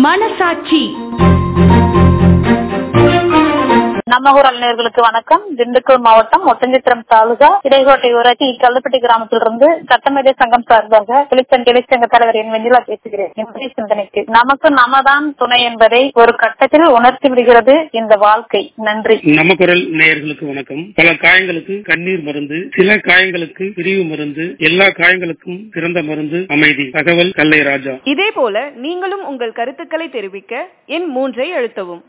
மனசாட்சி நம்ம ஊரல் நேர்களுக்கு வணக்கம் திண்டுக்கல் மாவட்டம் ஒட்டஞ்சித்திரம் தாலுகா இடைக்கோட்டை ஊராட்சி கல்லுப்பட்டி கிராமத்திலிருந்து சட்டமேதை சங்கம் சார்பாக வெளிச்சங்க வெளிச்சங்க தலைவர் என் வெஞ்சிலா பேசுகிறேன் இன்றைய சிந்தனைக்கு நமக்கு நமதான் துணை என்பதை ஒரு கட்டத்தில் உணர்த்தி விடுகிறது இந்த வாழ்க்கை நன்றி நம்ம குரல் நேயர்களுக்கு வணக்கம் பல காயங்களுக்கு கண்ணீர் மருந்து சில காயங்களுக்கு பிரிவு மருந்து எல்லா காயங்களுக்கும் சிறந்த மருந்து அமைதி தகவல் கல்லை ராஜா இதே போல நீங்களும் உங்கள் கருத்துக்களை தெரிவிக்க எண் மூன்றை அழுத்தவும்